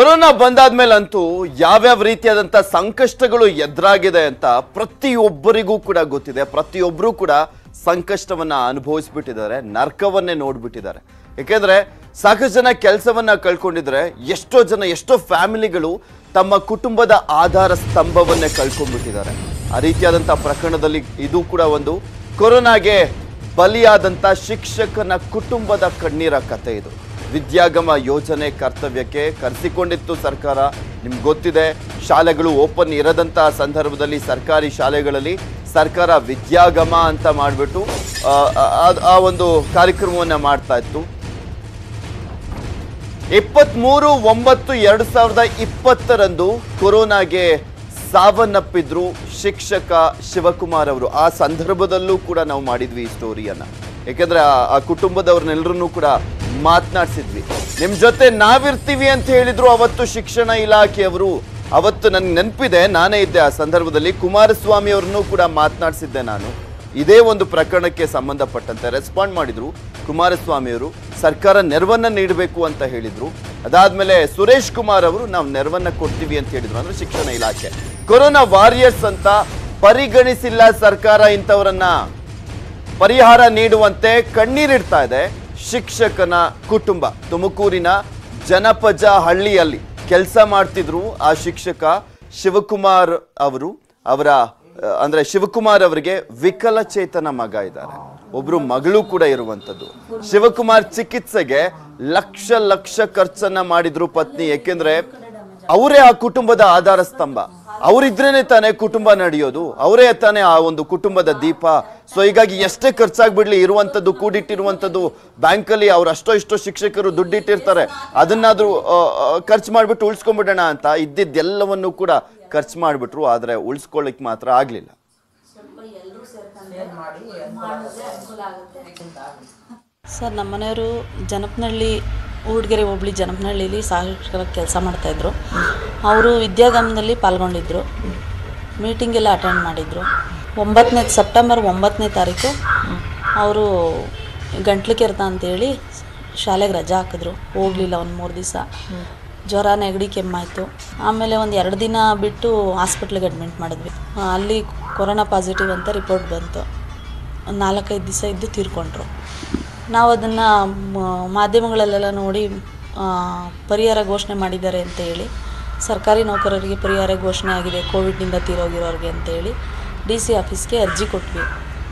corona ಬಂದಾದ್ಮೇಲಂತೂ ಯಾವ್ಯಾವ ರೀತಿಯಾದಂತ ಸಂಕಷ್ಟಗಳು ಎದುರಾಗಿದೆ ಅಂತ ಪ್ರತಿಯೊಬ್ಬರಿಗೂ ಕೂಡ ಗೊತ್ತಿದೆ ಪ್ರತಿಯೊಬ್ಬರು ಕೂಡ ಸಂಕಷ್ಟವನ್ನ ಅನುಭವಿಸ್ಬಿಟ್ಟಿದ್ದಾರೆ ನರ್ಕವನ್ನೇ ನೋಡ್ಬಿಟ್ಟಿದ್ದಾರೆ ಯಾಕೆಂದ್ರೆ ಸಾಕಷ್ಟು ಜನ ಕೆಲಸವನ್ನ ಕಳ್ಕೊಂಡಿದ್ರೆ ಎಷ್ಟೋ ಜನ ಎಷ್ಟೋ ಫ್ಯಾಮಿಲಿಗಳು ತಮ್ಮ ಕುಟುಂಬದ ಆಧಾರ ಸ್ತಂಭವನ್ನೇ ಕಳ್ಕೊಂಡ್ಬಿಟ್ಟಿದ್ದಾರೆ ಆ ರೀತಿಯಾದಂತ ಪ್ರಕರಣದಲ್ಲಿ ಇದು ಕೂಡ ಒಂದು ಕೊರೋನಾಗೆ ಬಲಿಯಾದಂತ ಶಿಕ್ಷಕನ ಕುಟುಂಬದ ಕಣ್ಣೀರ ಕಥೆ ಇದು ವಿದ್ಯಾಗಮ ಯೋಜನೆ ಕರ್ತವ್ಯಕ್ಕೆ ಕರೆಸಿಕೊಂಡಿತ್ತು ಸರ್ಕಾರ ನಿಮ್ಗೆ ಗೊತ್ತಿದೆ ಶಾಲೆಗಳು ಓಪನ್ ಇರದಂತಹ ಸಂದರ್ಭದಲ್ಲಿ ಸರ್ಕಾರಿ ಶಾಲೆಗಳಲ್ಲಿ ಸರ್ಕಾರ ವಿದ್ಯಾಗಮ ಅಂತ ಮಾಡಿಬಿಟ್ಟು ಆ ಒಂದು ಕಾರ್ಯಕ್ರಮವನ್ನು ಮಾಡ್ತಾ ಇತ್ತು ಇಪ್ಪತ್ಮೂರು ಒಂಬತ್ತು ಎರಡು ಸಾವಿರದ ಇಪ್ಪತ್ತರಂದು ಕೊರೋನಾಗೆ ಸಾವನ್ನಪ್ಪಿದ್ರು ಶಿಕ್ಷಕ ಶಿವಕುಮಾರ್ ಅವರು ಆ ಸಂದರ್ಭದಲ್ಲೂ ಕೂಡ ನಾವು ಮಾಡಿದ್ವಿ ಈ ಸ್ಟೋರಿಯನ್ನ ಯಾಕಂದ್ರೆ ಆ- ಆ ಕುಟುಂಬದವ್ರನ್ನೆಲ್ಲರನ್ನೂ ಕೂಡ ಮಾತನಾಡಿಸಿದ್ವಿ ನಿಮ್ ಜೊತೆ ನಾವಿರ್ತೀವಿ ಅಂತ ಹೇಳಿದ್ರು ಅವತ್ತು ಶಿಕ್ಷಣ ಇಲಾಖೆಯವರು ಅವತ್ತು ನನ್ಗೆ ನೆನಪಿದೆ ನಾನೇ ಇದ್ದೆ ಆ ಸಂದರ್ಭದಲ್ಲಿ ಕುಮಾರಸ್ವಾಮಿ ಅವ್ರನ್ನೂ ಕೂಡ ಮಾತನಾಡಿಸಿದ್ದೆ ನಾನು ಇದೇ ಒಂದು ಪ್ರಕರಣಕ್ಕೆ ಸಂಬಂಧಪಟ್ಟಂತೆ ರೆಸ್ಪಾಂಡ್ ಮಾಡಿದ್ರು ಕುಮಾರಸ್ವಾಮಿ ಅವರು ಸರ್ಕಾರ ನೆರವನ್ನ ನೀಡಬೇಕು ಅಂತ ಹೇಳಿದ್ರು ಅದಾದ್ಮೇಲೆ ಸುರೇಶ್ ಕುಮಾರ್ ಅವರು ನಾವು ನೆರವನ್ನ ಕೊಡ್ತೀವಿ ಅಂತ ಹೇಳಿದ್ರು ಅಂದ್ರೆ ಶಿಕ್ಷಣ ಇಲಾಖೆ ಕೊರೋನಾ ವಾರಿಯರ್ಸ್ ಅಂತ ಪರಿಗಣಿಸಿಲ್ಲ ಸರ್ಕಾರ ಇಂಥವರನ್ನ ಪರಿಹಾರ ನೀಡುವಂತೆ ಕಣ್ಣೀರಿಡ್ತಾ ಇದೆ ಶಿಕ್ಷಕನ ಕುಟುಂಬ ತುಮಕೂರಿನ ಜನಪಜ ಹಳ್ಳಿಯಲ್ಲಿ ಕೆಲಸ ಮಾಡ್ತಿದ್ರು ಆ ಶಿಕ್ಷಕ ಶಿವಕುಮಾರ್ ಅವರು ಅವರ ಆ, ಅಂದ್ರೆ ಶಿವಕುಮಾರ್ ಅವರಿಗೆ ವಿಕಲಚೇತನ ಮಗ ಇದ್ದಾರೆ ಒಬ್ರು ಮಗಳು ಕೂಡ ಇರುವಂತದ್ದು ಶಿವಕುಮಾರ್ ಚಿಕಿತ್ಸೆಗೆ ಲಕ್ಷ ಲಕ್ಷ ಖರ್ಚನ್ನ ಮಾಡಿದ್ರು ಪತ್ನಿ ಯಾಕೆಂದ್ರೆ ಅವರೇ ಆ ಕುಟುಂಬದ ಆಧಾರ ಸ್ತಂಭ ಅವರಿದ್ರೇನೆ ತಾನೇ ಕುಟುಂಬ ನಡೆಯೋದು ಅವರೇ ತಾನೇ ಆ ಒಂದು ಕುಟುಂಬದ ದೀಪ ಸೊ ಹೀಗಾಗಿ ಎಷ್ಟೇ ಖರ್ಚಾಗ್ಬಿಡ್ಲಿ ಇರುವಂತದ್ದು ಕೂಡಿಟ್ಟಿರುವಂತದ್ದು ಬ್ಯಾಂಕಲ್ಲಿ ಅವ್ರು ಅಷ್ಟೋ ಇಷ್ಟೋ ಶಿಕ್ಷಕರು ದುಡ್ಡಿಟ್ಟಿರ್ತಾರೆ ಅದನ್ನಾದ್ರೂ ಖರ್ಚು ಮಾಡ್ಬಿಟ್ಟು ಉಳಿಸ್ಕೊಂಡ್ಬಿಡೋಣ ಅಂತ ಇದ್ದಿದ್ದೆಲ್ಲವನ್ನು ಕೂಡ ಖರ್ಚು ಮಾಡ್ಬಿಟ್ರು ಆದ್ರೆ ಉಳಿಸ್ಕೊಳ್ಳಿಕ್ ಮಾತ್ರ ಆಗ್ಲಿಲ್ಲ ಸರ್ ನಮ್ಮ ಮನೆಯವರು ಜನಪನಹಳ್ಳಿ ಊಡ್ಗೆರೆ ಹೋಬಳಿ ಜನಪನಹಳ್ಳಿಲಿ ಸಹಾಯಕರ ಕೆಲಸ ಮಾಡ್ತಾಯಿದ್ರು ಅವರು ವಿದ್ಯಾಗಮದಲ್ಲಿ ಪಾಲ್ಗೊಂಡಿದ್ದರು ಮೀಟಿಂಗ್ ಎಲ್ಲ ಅಟೆಂಡ್ ಮಾಡಿದರು ಒಂಬತ್ತನೇ ಸೆಪ್ಟೆಂಬರ್ ಒಂಬತ್ತನೇ ತಾರೀಕು ಅವರು ಗಂಟ್ಲು ಕೆರೆತ ಅಂತೇಳಿ ಶಾಲೆಗೆ ರಜಾ ಹಾಕಿದ್ರು ಹೋಗಲಿಲ್ಲ ಒಂದು ಮೂರು ದಿವಸ ಜ್ವರ ನೆಗಡಿ ಕೆಮ್ಮಾಯಿತು ಆಮೇಲೆ ಒಂದು ಎರಡು ದಿನ ಬಿಟ್ಟು ಹಾಸ್ಪಿಟ್ಲಿಗೆ ಅಡ್ಮಿಟ್ ಮಾಡಿದ್ವಿ ಆ, ಅಲ್ಲಿ ಕೊರೋನಾ ಪಾಸಿಟಿವ್ ಅಂತ ರಿಪೋರ್ಟ್ ಬಂತು ಒಂದು ನಾಲ್ಕೈದು ದಿವಸ ಇದ್ದು ತೀರ್ಕೊಂಡ್ರು ನಾವು ಅದನ್ನು ಮಾಧ್ಯಮಗಳಲ್ಲೆಲ್ಲ ನೋಡಿ ಆ, ಪರಿಹಾರ ಘೋಷಣೆ ಮಾಡಿದ್ದಾರೆ ಅಂತ ಹೇಳಿ ಸರ್ಕಾರಿ ನೌಕರರಿಗೆ ಪರಿಹಾರ ಘೋಷಣೆ ಆಗಿದೆ ಕೋವಿಡ್ನಿಂದ ತೀರೋಗಿರೋರಿಗೆ ಅಂತೇಳಿ ಡಿ ಸಿ ಆಫೀಸ್ಗೆ ಅರ್ಜಿ ಕೊಟ್ವಿ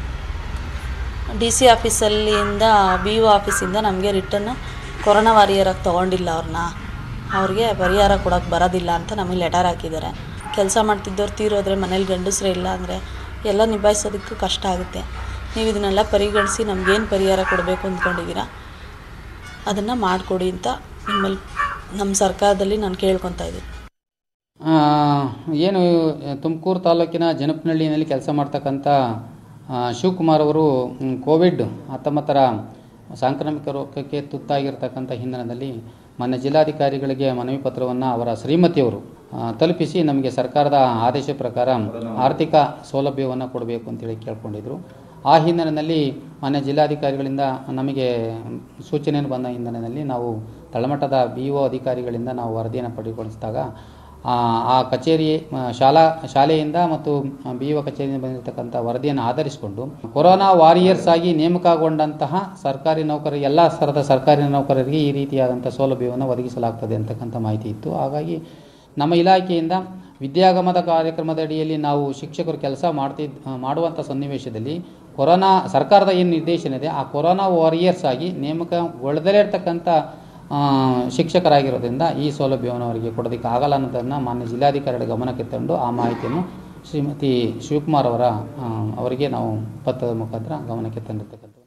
ಡಿ ಸಿ ಆಫೀಸಲ್ಲಿಂದ ಬಿ ಒ ಆಫೀಸಿಂದ ನಮಗೆ ರಿಟರ್ನ್ ಕೊರೋನಾ ವಾರಿಯರಾಗಿ ತೊಗೊಂಡಿಲ್ಲ ಅವ್ರನ್ನ ಅವ್ರಿಗೆ ಪರಿಹಾರ ಕೊಡೋಕ್ಕೆ ಬರೋದಿಲ್ಲ ಅಂತ ನಮಗೆ ಲೆಟರ್ ಹಾಕಿದ್ದಾರೆ ಕೆಲಸ ಮಾಡ್ತಿದ್ದವ್ರು ತೀರೋದ್ರೆ ಮನೇಲಿ ಗಂಡಸ್ರೇ ಇಲ್ಲ ಅಂದರೆ ಎಲ್ಲ ನಿಭಾಯಿಸೋದಕ್ಕೂ ಕಷ್ಟ ಆಗುತ್ತೆ ನೀವು ಇದನ್ನೆಲ್ಲ ಪರಿಗಣಿಸಿ ನಮಗೇನು ಪರಿಹಾರ ಕೊಡಬೇಕು ಅಂದ್ಕೊಂಡಿದ್ದೀರಾ ಅದನ್ನು ಮಾಡಿಕೊಡಿ ಅಂತ ನಿಮ್ಮಲ್ಲಿ ನಮ್ಮ ಸರ್ಕಾರದಲ್ಲಿ ನಾನು ಕೇಳ್ಕೊತಾ ಇದ್ದೀನಿ ಆ, ಏನು ತುಮಕೂರು ತಾಲೂಕಿನ ಜನಪನಹಳ್ಳಿನಲ್ಲಿ ಕೆಲಸ ಮಾಡ್ತಕ್ಕಂಥ ಆ, ಶಿವಕುಮಾರ್ ಅವರು ಮ್, ಕೋವಿಡ್ ಹತ್ತೊಂಬತ್ತರ ಸಾಂಕ್ರಾಮಿಕ ರೋಗಕ್ಕೆ ತುತ್ತಾಗಿರ್ತಕ್ಕಂಥ ಹಿನ್ನೆಲೆಯಲ್ಲಿ ಮಾನ್ಯ ಜಿಲ್ಲಾಧಿಕಾರಿಗಳಿಗೆ ಮನವಿ ಪತ್ರವನ್ನು ಅವರ ಶ್ರೀಮತಿಯವರು ಆ, ತಲುಪಿಸಿ ನಮಗೆ ಸರ್ಕಾರದ ಆದೇಶ ಪ್ರಕಾರ ಆರ್ಥಿಕ ಸೌಲಭ್ಯವನ್ನು ಕೊಡಬೇಕು ಅಂತೇಳಿ ಕೇಳ್ಕೊಂಡಿದ್ರು ಆ ಹಿನ್ನೆಲೆಯಲ್ಲಿ ಮಾನ್ಯ ಜಿಲ್ಲಾಧಿಕಾರಿಗಳಿಂದ ನಮಗೆ ಸೂಚನೆಯನ್ನು ಬಂದ ಹಿನ್ನೆಲೆಯಲ್ಲಿ ನಾವು ತಳಮಟ್ಟದ ಬಿ ಒ ಅಧಿಕಾರಿಗಳಿಂದ ನಾವು ವರದಿಯನ್ನು ಪಡೆದುಕೊಳಿಸಿದಾಗ ಆ ಆ ಕಚೇರಿ ಆ, ಶಾಲಾ ಶಾಲೆಯಿಂದ ಮತ್ತು ಬಿ ಒ ಕಚೇರಿಯಿಂದ ಬಂದಿರತಕ್ಕಂಥ ವರದಿಯನ್ನು ಆಧರಿಸಿಕೊಂಡು ಕೊರೋನಾ ವಾರಿಯರ್ಸ್ ಆಗಿ ನೇಮಕಗೊಂಡಂತಹ ಸರ್ಕಾರಿ ನೌಕರರಿಗೆ ಎಲ್ಲ ಸ್ತರದ ಸರ್ಕಾರಿ ನೌಕರರಿಗೆ ಈ ರೀತಿಯಾದಂಥ ಸೌಲಭ್ಯವನ್ನು ಒದಗಿಸಲಾಗ್ತದೆ ಅಂತಕ್ಕಂಥ ಮಾಹಿತಿ ಇತ್ತು ಹಾಗಾಗಿ ನಮ್ಮ ಇಲಾಖೆಯಿಂದ ವಿದ್ಯಾಗಮದ ಕಾರ್ಯಕ್ರಮದ ಅಡಿಯಲ್ಲಿ ನಾವು ಶಿಕ್ಷಕರು ಕೆಲಸ ಮಾಡ್ತಿದ್ ಮಾಡುವಂಥ ಸನ್ನಿವೇಶದಲ್ಲಿ ಕೊರೋನಾ ಸರ್ಕಾರದ ಏನು ನಿರ್ದೇಶನ ಇದೆ ಆ ಕೊರೋನಾ ವಾರಿಯರ್ಸ್ ಆಗಿ ನೇಮಕಗೊಳ್ಳದಲೇ ಇರತಕ್ಕಂಥ ಆ, ಶಿಕ್ಷಕರಾಗಿರೋದ್ರಿಂದ ಈ ಸೌಲಭ್ಯವನ್ನು ಅವರಿಗೆ ಕೊಡೋದಕ್ಕೆ ಆಗಲ್ಲ ಅನ್ನೋದನ್ನು ಮಾನ್ಯ ಜಿಲ್ಲಾಧಿಕಾರಿಗಳ ಗಮನಕ್ಕೆ ತಂದು ಆ ಮಾಹಿತಿಯನ್ನು ಶ್ರೀಮತಿ ಶಿವಕುಮಾರ್ ಅವರ ಆ, ಅವರಿಗೆ ನಾವು ಪತ್ರದ ಮುಖಾಂತರ ಗಮನಕ್ಕೆ ತಂದಿರ್ತಕ್ಕಂಥದ್ದು